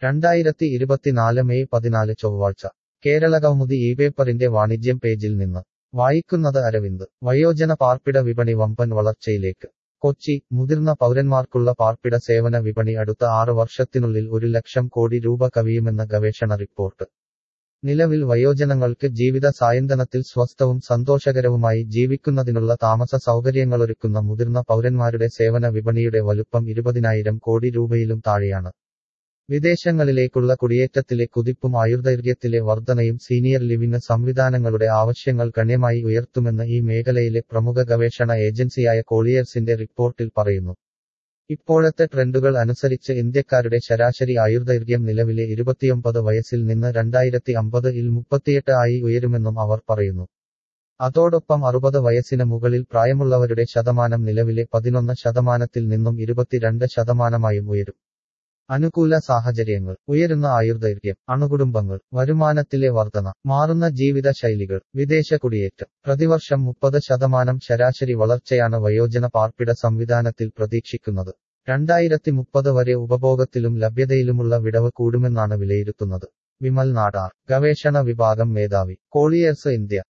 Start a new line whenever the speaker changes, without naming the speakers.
രണ്ടായിരത്തി ഇരുപത്തിനാല് മെയ് പതിനാല് ചൊവ്വാഴ്ച കേരള കൗമുദി ഈ പേപ്പറിന്റെ വാണിജ്യം പേജിൽ നിന്ന് വായിക്കുന്നത് അരവിന്ദ് വയോജന പാർപ്പിട വിപണി വമ്പൻ വളർച്ചയിലേക്ക് കൊച്ചി മുതിർന്ന പൗരന്മാർക്കുള്ള പാർപ്പിട സേവന വിപണി അടുത്ത ആറ് വർഷത്തിനുള്ളിൽ ഒരു ലക്ഷം കോടി രൂപ കവിയുമെന്ന ഗവേഷണ റിപ്പോർട്ട് നിലവിൽ വയോജനങ്ങൾക്ക് ജീവിത സായന്തനത്തിൽ സ്വസ്ഥവും സന്തോഷകരവുമായി ജീവിക്കുന്നതിനുള്ള താമസ സൗകര്യങ്ങളൊരുക്കുന്ന മുതിർന്ന പൗരന്മാരുടെ സേവന വിപണിയുടെ വലുപ്പം ഇരുപതിനായിരം കോടി രൂപയിലും താഴെയാണ് വിദേശങ്ങളിലേക്കുള്ള കുടിയേറ്റത്തിലെ കുതിപ്പും ആയുർദൈർഘ്യത്തിലെ വർധനയും സീനിയർ ലിവിംഗ് സംവിധാനങ്ങളുടെ ആവശ്യങ്ങൾ ഗണ്യമായി ഉയർത്തുമെന്ന് ഈ മേഖലയിലെ പ്രമുഖ ഗവേഷണ ഏജൻസിയായ കോളിയേഴ്സിന്റെ റിപ്പോർട്ടിൽ പറയുന്നു ഇപ്പോഴത്തെ ട്രെൻഡുകൾ അനുസരിച്ച് ഇന്ത്യക്കാരുടെ ശരാശരി ആയുർദൈർഘ്യം നിലവിലെ ഇരുപത്തിയൊമ്പത് വയസ്സിൽ നിന്ന് രണ്ടായിരത്തി അമ്പത് ഇൽ മുപ്പത്തിയെട്ട് ആയി ഉയരുമെന്നും അവർ പറയുന്നു അതോടൊപ്പം അറുപത് വയസ്സിന് മുകളിൽ പ്രായമുള്ളവരുടെ ശതമാനം നിലവിലെ പതിനൊന്ന് ശതമാനത്തിൽ നിന്നും ഇരുപത്തിരണ്ട് ശതമാനമായും ഉയരും അനുകൂല സാഹചര്യങ്ങൾ ഉയരുന്ന ആയുർദൈർഘ്യം അണുകുടുംബങ്ങൾ വരുമാനത്തിലെ വർധന മാറുന്ന ജീവിത ശൈലികൾ വിദേശ കുടിയേറ്റം പ്രതിവർഷം മുപ്പത് ശതമാനം ശരാശരി വളർച്ചയാണ് വയോജന പാർപ്പിട സംവിധാനത്തിൽ പ്രതീക്ഷിക്കുന്നത് രണ്ടായിരത്തി മുപ്പത് വരെ ഉപഭോഗത്തിലും ലഭ്യതയിലുമുള്ള വിടവ് കൂടുമെന്നാണ് വിലയിരുത്തുന്നത് വിമൽ നാടാർ ഗവേഷണ വിഭാഗം മേധാവി കോളിയേഴ്സ് ഇന്ത്യ